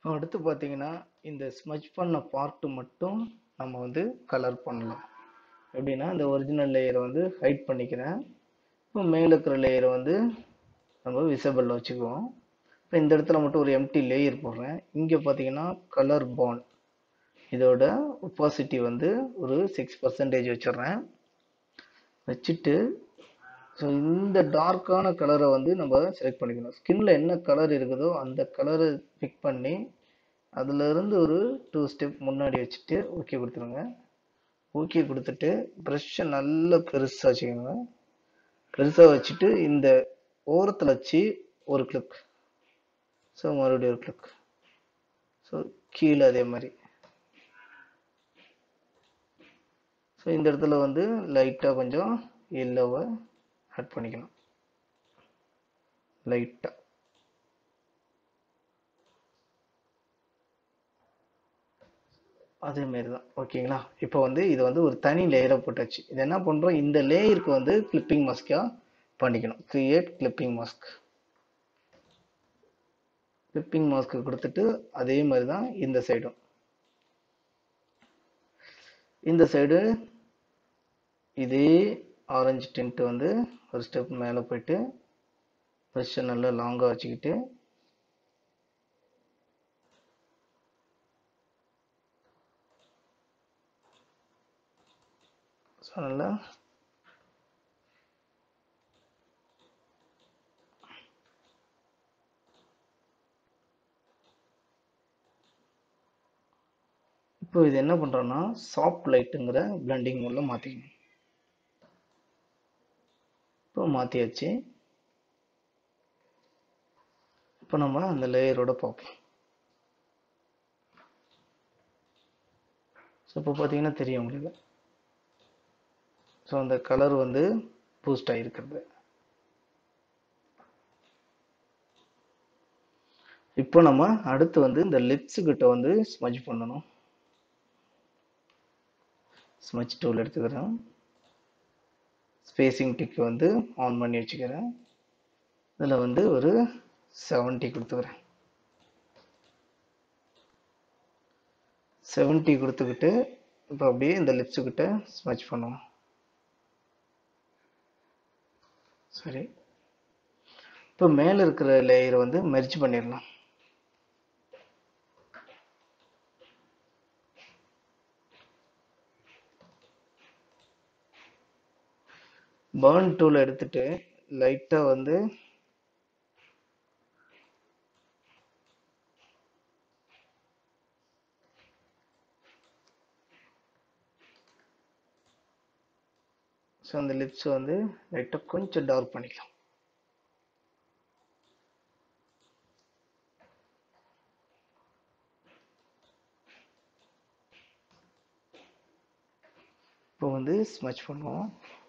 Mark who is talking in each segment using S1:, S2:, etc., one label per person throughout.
S1: இப்போ அடுத்து பார்த்தீங்கன்னா இந்த ஸ்மஜ் பண்ண பார்ட்டு மட்டும் நம்ம வந்து கலர் பண்ணலாம் எப்படின்னா இந்த ஒரிஜினல் லேயரை வந்து ஹைட் பண்ணிக்கிறேன் இப்போ மேலே இருக்கிற லேயரை வந்து நம்ம விசபிளில் வச்சுக்குவோம் இப்போ இந்த இடத்துல மட்டும் ஒரு எம்டி லேயர் போடுறேன் இங்கே பார்த்தீங்கன்னா கலர் பாண்ட் இதோட ஒப்பாசிட்டி வந்து ஒரு சிக்ஸ் பர்சன்டேஜ் வச்சிடுறேன் வச்சுட்டு ஸோ இந்த டார்க்கான கலரை வந்து நம்ம செலக்ட் பண்ணிக்கணும் ஸ்கின்ல என்ன கலர் இருக்குதோ அந்த கலரை பிக் பண்ணி அதுலேருந்து ஒரு டூ ஸ்டெப் முன்னாடி வச்சுட்டு ஓகே கொடுத்துருங்க ஓகே கொடுத்துட்டு ப்ரஷ்ஷை நல்லா பெருசாக வச்சுக்கோங்க பெருசாக வச்சுட்டு இந்த ஓரத்தில் வச்சு ஒரு கிளிக் ஸோ மறுபடியும் ஒரு கிளிக் ஸோ கீழே அதே மாதிரி ஸோ இந்த இடத்துல வந்து லைட்டாக கொஞ்சம் எல்லோவை ஆட் பண்ணிக்கணும் லைட்டாக அதே மாதிரி தான் ஓகேங்களா இப்போ வந்து இது வந்து ஒரு தனி லேயரை போட்டாச்சு இது என்ன பண்ணுறோம் இந்த லேயருக்கு வந்து கிளிப்பிங் மாஸ்க்காக பண்ணிக்கணும் கிரியேட் கிளிப்பிங் மாஸ்க் கிளிப்பிங் மாஸ்க்கு கொடுத்துட்டு அதே மாதிரி தான் இந்த சைடும் இந்த சைடு இதே ஆரஞ்சு டென்ட் வந்து ஒரு ஸ்டெப் மேலே போயிட்டு ப்ரெஷ்ஷை நல்லா லாங்காக வச்சுக்கிட்டு ஸோ நல்லா இப்போ இது என்ன பண்ணுறோன்னா சாஃப்ட் லைட்டுங்கிற பிளண்டிங் மோடில் மாற்றிக்கணும் இப்போ மாற்றியாச்சு இப்போ நம்ம அந்த லேயரோட பார்ப்போம் ஸோ இப்போ பார்த்தீங்கன்னா தெரியும் உங்களுக்கு ஸோ அந்த கலர் வந்து பூஸ்ட் ஆகிருக்கிறது இப்போ நம்ம அடுத்து வந்து இந்த லிப்ஸ் கிட்ட வந்து ஸ்மஜ் பண்ணணும் ஸ்மஜ் டூல் எடுத்துக்கிறேன் ஸ்பேசிங் டிக் வந்து ஆன் பண்ணி வச்சுக்கிறேன் இதில் வந்து ஒரு செவன்ட்டி கொடுத்துக்கிறேன் செவன்ட்டி கொடுத்துக்கிட்டு இப்போ அப்படியே இந்த லிப்ஸு கிட்ட ஸ்மஜ் பண்ணுவோம் சரி இப்போ மேலே இருக்கிற லேயரை வந்து மெர்ஜ் பண்ணிடலாம் பேர்ன் டூல் எடுத்துட்டு லைட்டாக வந்து ஸோ அந்த லிப்ஸ் வந்து லைட்டாக கொஞ்சம் டார்க் பண்ணிக்கலாம் இப்போ வந்து ஸ்மச் பண்ணுவோம்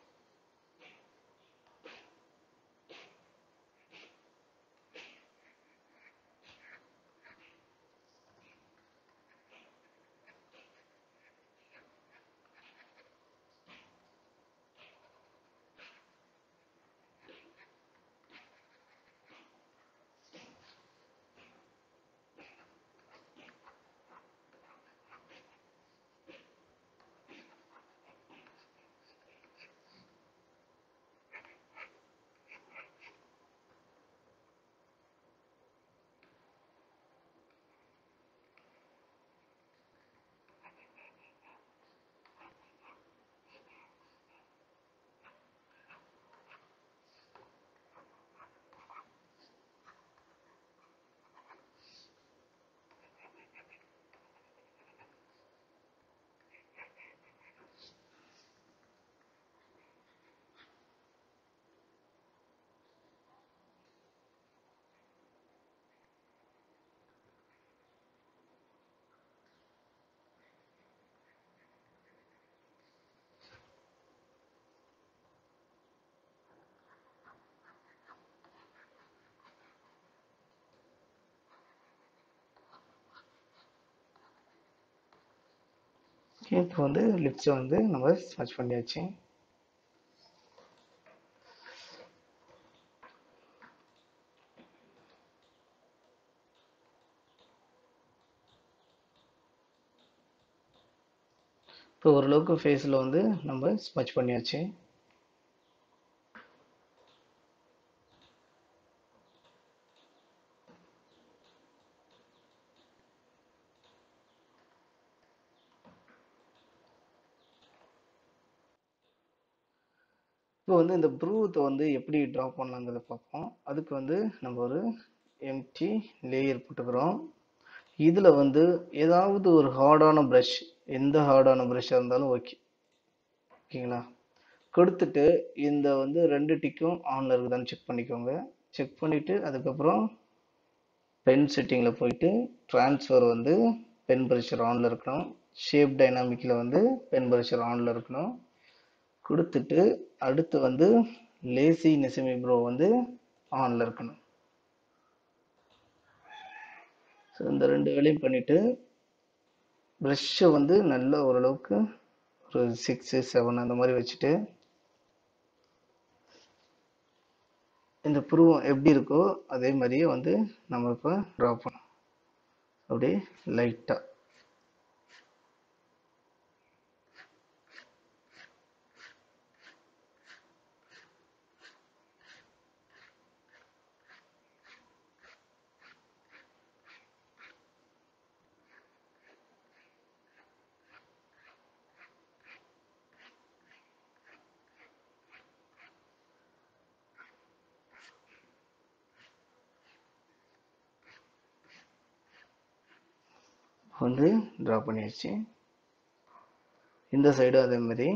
S1: இப்போ வந்து லிப்ஸை வந்து நம்ம ஸ்மச் பண்ணியாச்சு இப்போ ஓரளவுக்கு ஃபேஸில் வந்து நம்ம ஸ்மச் பண்ணியாச்சு இப்போ வந்து இந்த ப்ரூவத்தை வந்து எப்படி ட்ரா பண்ணலாங்கிறத பார்ப்போம் அதுக்கு வந்து நம்ம ஒரு எம்டி லேயர் போட்டுக்கிறோம் இதில் வந்து ஏதாவது ஒரு ஹார்டான ப்ரஷ் எந்த ஹார்டான ப்ரஷ்ஷாக இருந்தாலும் ஓகே ஓகேங்களா கொடுத்துட்டு இந்த வந்து ரெண்டு டிக்கும் ஆனில் இருக்குதான்னு செக் பண்ணிக்கோங்க செக் பண்ணிவிட்டு அதுக்கப்புறம் பென் செட்டிங்கில் போயிட்டு ட்ரான்ஸ்ஃபர் வந்து பென் ப்ரெஷர் ஆனில் இருக்கணும் ஷேப் டைனாமிக்கில் வந்து பென் ப்ரெஷர் ஆனில் இருக்கணும் கொடுத்துட்டு அடுத்து வந்து லேசி நெசமி ப்ரோ வந்து ஆனில் இருக்கணும் ஸோ இந்த ரெண்டு வேலையும் பண்ணிவிட்டு ப்ரெஷ்ஷை வந்து நல்ல ஓரளவுக்கு ஒரு சிக்ஸு செவன் அந்த மாதிரி வச்சுட்டு இந்த புருவம் எப்படி இருக்கோ அதே மாதிரியே வந்து நம்ம இப்போ ட்ரா பண்ணோம் அப்படியே லைட்டாக வந்து ட்ரா பண்ணியாச்சு இந்த சைடும் அதே மாதிரி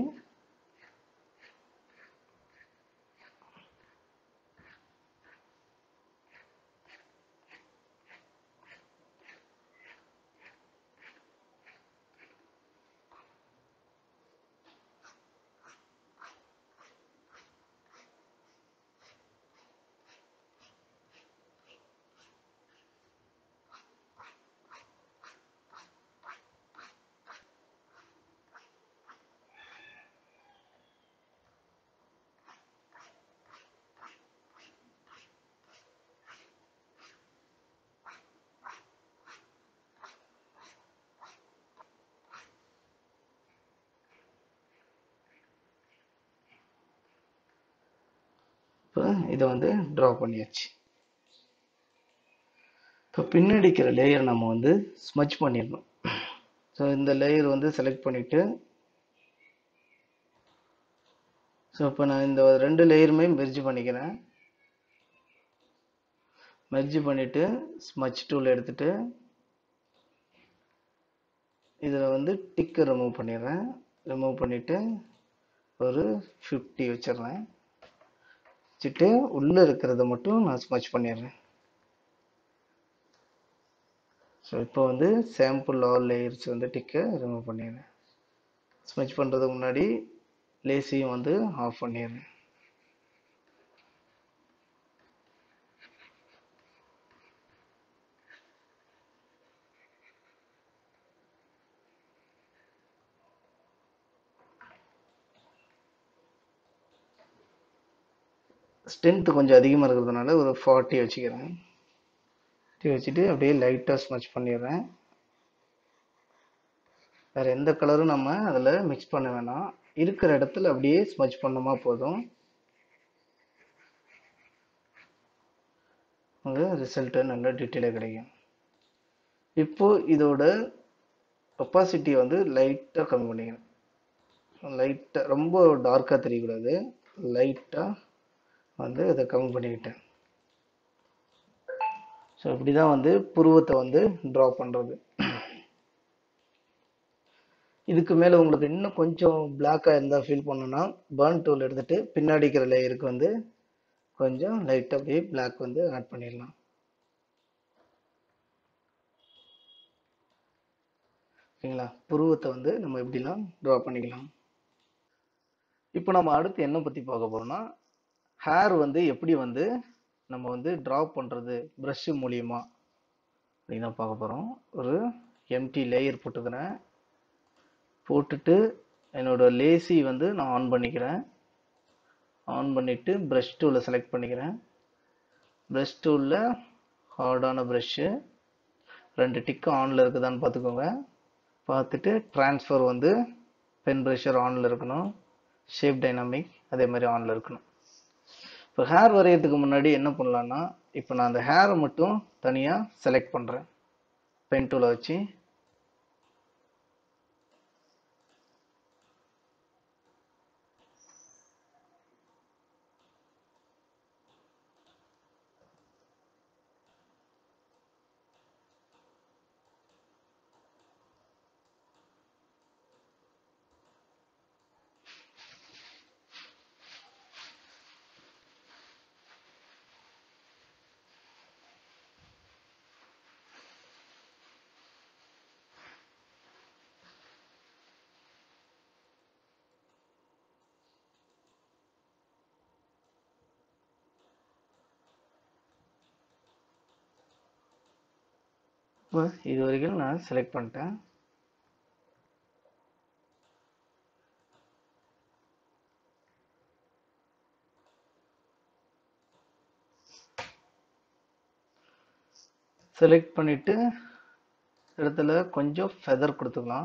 S1: இப்போ இதை வந்து ட்ரா பண்ணியாச்சு இப்போ பின்னடிக்கிற லேயர் நம்ம வந்து ஸ்மச் பண்ணிடணும் ஸோ இந்த லேயர் வந்து செலக்ட் பண்ணிவிட்டு ஸோ இப்போ நான் இந்த ரெண்டு லேயருமே மெர்ஜ் பண்ணிக்கிறேன் மெர்ஜ் பண்ணிவிட்டு ஸ்மச் டூல் எடுத்துட்டு இதில் வந்து டிக்கை ரிமூவ் பண்ணிடுறேன் ரிமூவ் பண்ணிவிட்டு ஒரு ஃபிஃப்டி வச்சிடுறேன் வச்சுட்டு உள்ளே இருக்கிறத மட்டும் நான் ஸ்மச் பண்ணிடுறேன் ஸோ இப்போ வந்து சாம்பிள் ஆல் லேயர்ஸ் வந்து டிக்கை ரிமூவ் பண்ணிடுறேன் ஸ்மச் பண்ணுறதுக்கு முன்னாடி லேசியும் வந்து ஆஃப் பண்ணிடுறேன் ஸ்ட்ரென்த் கொஞ்சம் அதிகமாக இருக்கிறதுனால ஒரு ஃபார்ட்டி வச்சுக்கிறேன் ஃபார்ட்டி வச்சுட்டு அப்படியே லைட்டாக ஸ்மச் பண்ணிடுறேன் வேறு எந்த கலரும் நம்ம அதில் மிக்ஸ் பண்ண வேணாம் இருக்கிற இடத்துல அப்படியே ஸ்மச் பண்ணோமா போதும் உங்க ரிசல்ட்டு நல்ல டீட்டெயிலாக கிடைக்கும் இப்போ இதோட ஒப்பாசிட்டியை வந்து லைட்டாக கம்மி பண்ணிக்கிறேன் லைட்டாக ரொம்ப டார்க்காக தெரியக்கூடாது லைட்டாக வந்து இதை கம்மி பண்ணிக்கிட்டேன் ஸோ இப்படி தான் வந்து புருவத்தை வந்து ட்ரா பண்ணுறது இதுக்கு மேலே உங்களுக்கு இன்னும் கொஞ்சம் பிளாக்காக இருந்தால் ஃபீல் பண்ணணும்னா பேர்ன் டூல் எடுத்துகிட்டு பின்னாடி இருக்கிற லேயருக்கு வந்து கொஞ்சம் லைட்டாக அப்படியே பிளாக் வந்து ஆட் பண்ணிடலாம் ஓகேங்களா புருவத்தை வந்து நம்ம எப்படிலாம் ட்ரா பண்ணிக்கலாம் இப்போ நம்ம அடுத்து என்ன பற்றி பார்க்க போகிறோம்னா ஹேர் வந்து எப்படி வந்து நம்ம வந்து ட்ரா பண்ணுறது ப்ரஷ்ஷு மூலியமாக அப்படின்னு தான் பார்க்க போகிறோம் ஒரு எம்டி லேயர் போட்டுக்கிறேன் போட்டுட்டு என்னோட லேசி வந்து நான் ஆன் பண்ணிக்கிறேன் ஆன் பண்ணிவிட்டு ப்ரஷ் டூலை செலக்ட் பண்ணிக்கிறேன் ப்ரஷ் டூலில் ஹார்டான ப்ரஷ்ஷு ரெண்டு டிக்கு ஆனில் இருக்குதான்னு பார்த்துக்கோங்க பார்த்துட்டு ட்ரான்ஸ்ஃபர் வந்து பென் ப்ரெஷர் ஆனில் இருக்கணும் ஷேப் டைனாமிக் அதே மாதிரி ஆனில் இருக்கணும் இப்போ ஹேர் வரையறதுக்கு முன்னாடி என்ன பண்ணலான்னா இப்போ நான் அந்த ஹேரை மட்டும் தனியாக செலக்ட் பண்ணுறேன் பென் டூலை வச்சு இப்போ இது வரைக்கும் நான் செலக்ட் பண்ணிட்டேன் செலக்ட் பண்ணிட்டு இடத்துல கொஞ்சம் ஃபெதர் கொடுத்துக்கலாம்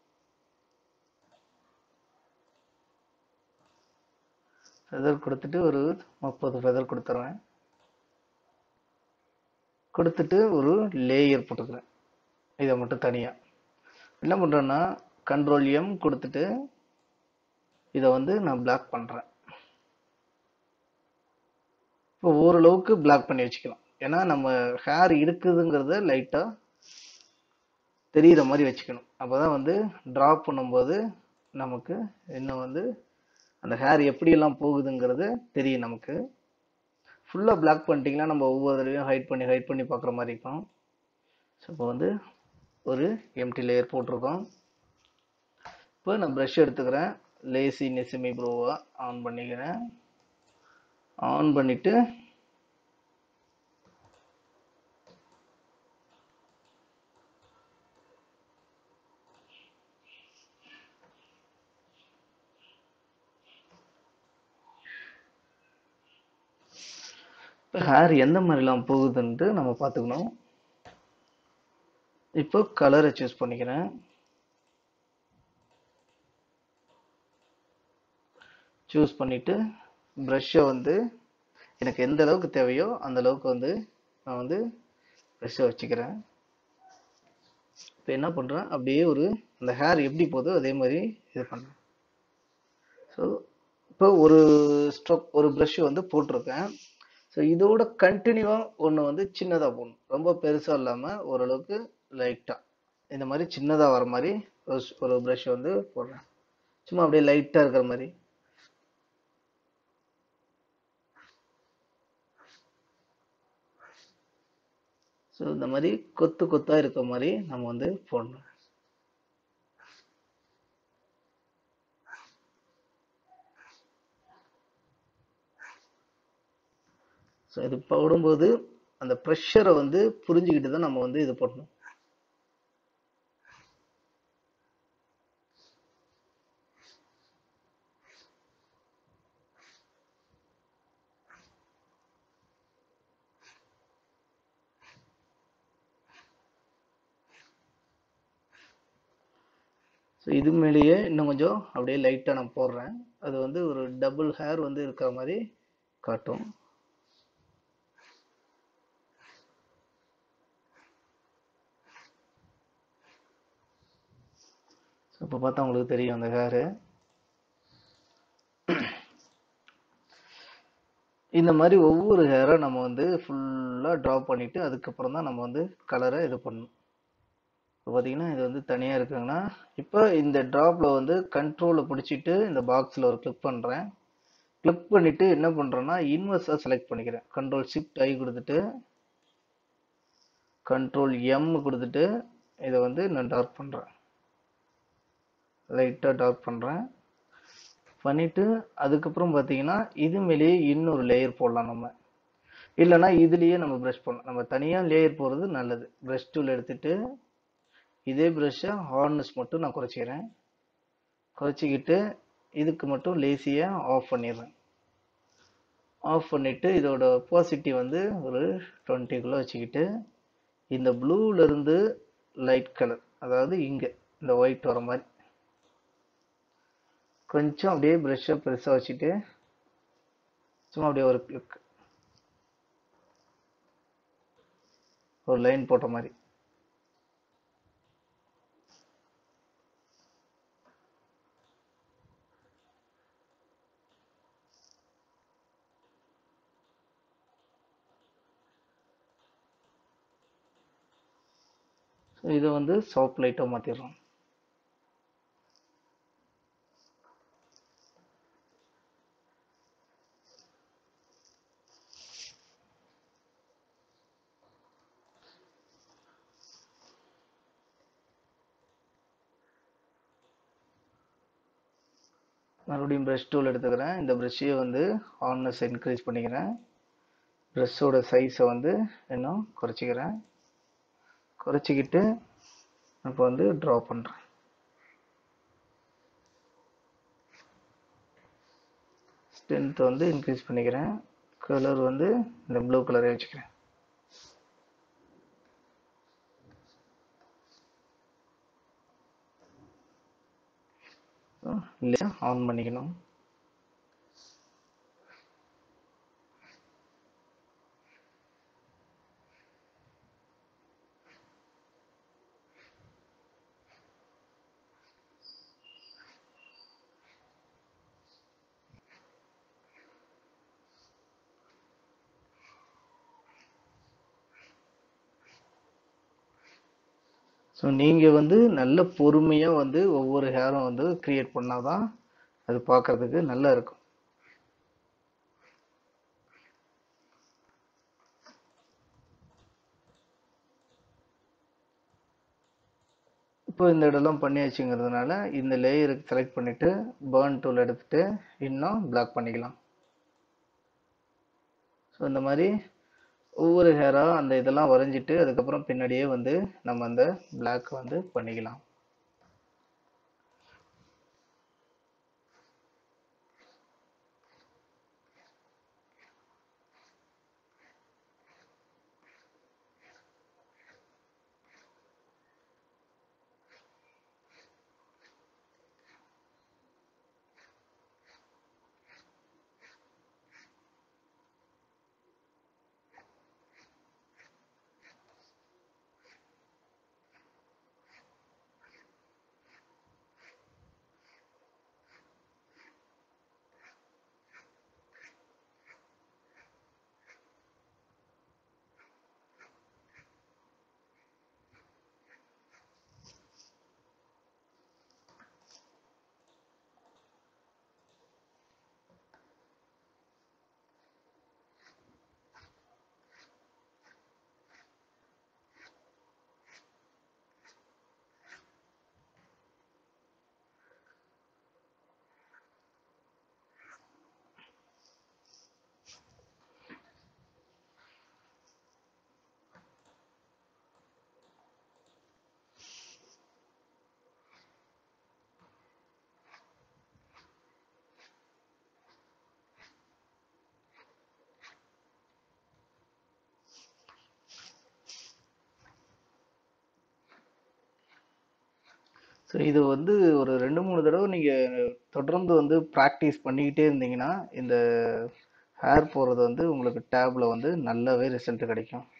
S1: ஃபெதர் கொடுத்துட்டு ஒரு முப்பது ஃபெதர் கொடுத்துருவேன் கொடுத்துட்டு ஒரு லேயர் போட்டுக்கிறேன் இதை மட்டும் தனியாக என்ன பண்ணுறேன்னா கண்ட்ரோல் எம் கொடுத்துட்டு இதை வந்து நான் பிளாக் பண்ணுறேன் இப்போ ஓரளவுக்கு பிளாக் பண்ணி வச்சுக்கலாம் ஏன்னா நம்ம ஹேர் இருக்குதுங்கிறத லைட்டாக தெரிகிற மாதிரி வச்சுக்கணும் அப்போ தான் வந்து ட்ராப் பண்ணும்போது நமக்கு இன்னும் வந்து அந்த ஹேர் எப்படியெல்லாம் போகுதுங்கிறது தெரியும் நமக்கு ஃபுல்லாக பிளாக் பண்ணிட்டீங்கன்னா நம்ம ஒவ்வொரு தடவையும் ஹைட் பண்ணி ஹைட் பண்ணி பார்க்குற மாதிரி இருக்கும் ஸோ இப்போ வந்து ஒரு எம்டி லேயர் போட்டிருக்கோம் இப்போ நான் ப்ரஷ் எடுத்துக்கிறேன் லேசி நெசிமி ப்ரோவை ஆன் பண்ணிக்கிறேன் ஆன் பண்ணிவிட்டு இப்போ ஹேர் எந்த மாதிரிலாம் போகுதுன்ட்டு நம்ம பார்த்துக்கணும் இப்போ கலரை சூஸ் பண்ணிக்கிறேன் சூஸ் பண்ணிவிட்டு ப்ரஷ்ஷை வந்து எனக்கு எந்த அளவுக்கு தேவையோ அந்த அளவுக்கு வந்து நான் வந்து ப்ரஷ்ஷை வச்சுக்கிறேன் இப்போ என்ன பண்ணுறேன் அப்படியே ஒரு அந்த ஹேர் எப்படி போதோ அதே மாதிரி இது பண்ணுறேன் ஸோ இப்போ ஒரு ஸ்ட்ரோக் ஒரு ப்ரஷ் வந்து போட்டிருக்கேன் ஸோ இதோட கண்டினியூவாக ஒன்று வந்து சின்னதாக போடணும் ரொம்ப பெருசாக இல்லாமல் ஓரளவுக்கு லைட்டாக இந்த மாதிரி சின்னதாக வர மாதிரி ஒரு ஒரு ப்ரஷ் வந்து போடுறேன் சும்மா அப்படியே லைட்டாக இருக்கிற மாதிரி ஸோ இந்த மாதிரி கொத்து கொத்தாக இருக்க மாதிரி நம்ம வந்து போடணும் ஸோ இது போடும்போது அந்த ப்ரெஷரை வந்து புரிஞ்சுக்கிட்டு தான் நம்ம வந்து இது போடணும் ஸோ இது மேலேயே இன்னும் கொஞ்சம் அப்படியே லைட்டாக நான் போடுறேன் அது வந்து ஒரு டபுள் ஹேர் வந்து இருக்கிற மாதிரி காட்டும் ஸோ இப்போ பார்த்தா உங்களுக்கு தெரியும் அந்த ஹேரு இந்த மாதிரி ஒவ்வொரு ஹேரை நம்ம வந்து ஃபுல்லாக ட்ரா பண்ணிவிட்டு அதுக்கப்புறம் தான் நம்ம வந்து கலரை இது பண்ணணும் இப்போ பார்த்தீங்கன்னா இது வந்து தனியாக இருக்குங்கன்னா இப்போ இந்த ட்ராப்பில் வந்து கண்ட்ரோலை பிடிச்சிட்டு இந்த பாக்ஸில் ஒரு கிளிக் பண்ணுறேன் கிளிக் பண்ணிவிட்டு என்ன பண்ணுறேன்னா இன்வெர்ஸாக செலக்ட் பண்ணிக்கிறேன் கண்ட்ரோல் ஷிஃப்ட் ஐ கொடுத்துட்டு கண்ட்ரோல் எம் கொடுத்துட்டு இதை வந்து நான் டார்க் பண்ணுறேன் லைட்டாக டார்க் பண்ணுறேன் பண்ணிவிட்டு அதுக்கப்புறம் பார்த்தீங்கன்னா இது மேலேயே இன்னொரு லேயர் போடலாம் நம்ம இல்லைனா இதுலேயே நம்ம ப்ரஷ் பண்ணலாம் நம்ம தனியாக லேயர் போடுறது நல்லது ப்ரஷ் டூல் எடுத்துகிட்டு இதே ப்ரஷ்ஷை ஹார்னஸ் மட்டும் நான் குறைச்சிக்கிறேன் குறைச்சிக்கிட்டு இதுக்கு மட்டும் லேசியாக ஆஃப் பண்ணிடுறேன் ஆஃப் பண்ணிவிட்டு இதோட ஒப்பாசிட்டி வந்து ஒரு டுவெண்ட்டிக்குள்ளே வச்சுக்கிட்டு இந்த ப்ளூலேருந்து லைட் கலர் அதாவது இங்கே இந்த ஒயிட் வர மாதிரி கொஞ்சம் அப்படியே ப்ரெஷ்ஷை பெருசாக வச்சுட்டு சும்மா அப்படியே ஒரு கிளிக் ஒரு லைன் போட்ட மாதிரி ஸோ இதை வந்து சாஃப்ட் லைட்டாக மாற்றிடுறோம் மறுபடியும் ப்ரஷ் டூல் எடுத்துக்கிறேன் இந்த ப்ரஷ்ஷையே வந்து ஆன்னஸ் இன்க்ரீஸ் பண்ணிக்கிறேன் ப்ரஷ்ஷோட சைஸை வந்து இன்னும் குறைச்சிக்கிறேன் குறைச்சிக்கிட்டு இப்போ வந்து ட்ரா பண்ணுறேன் ஸ்ட்ரென்த் வந்து இன்க்ரீஸ் பண்ணிக்கிறேன் கலர் வந்து இந்த ப்ளூ கலரே வச்சுக்கிறேன் இல்லையா ஆன் பண்ணிக்கணும் ஸோ நீங்கள் வந்து நல்ல பொறுமையாக வந்து ஒவ்வொரு ஹேரும் வந்து க்ரியேட் பண்ணால் தான் அது பார்க்கறதுக்கு நல்லா இருக்கும் இப்போ இந்த இடம்லாம் பண்ணியாச்சுங்கிறதுனால இந்த லேயருக்கு செலக்ட் பண்ணிவிட்டு பேர்ன் டூல் எடுத்துகிட்டு இன்னும் பிளாக் பண்ணிக்கலாம் ஸோ இந்த மாதிரி ஒவ்வொரு ஹேராக அந்த இதெல்லாம் வரைஞ்சிட்டு அதுக்கப்புறம் பின்னாடியே வந்து நம்ம அந்த பிளாக் வந்து பண்ணிக்கலாம் ஸோ இது வந்து ஒரு ரெண்டு மூணு தடவை நீங்கள் தொடர்ந்து வந்து ப்ராக்டிஸ் பண்ணிக்கிட்டே இருந்தீங்கன்னா இந்த ஹேர் போடுறது வந்து உங்களுக்கு டேப்பில் வந்து நல்லாவே ரிசல்ட் கிடைக்கும்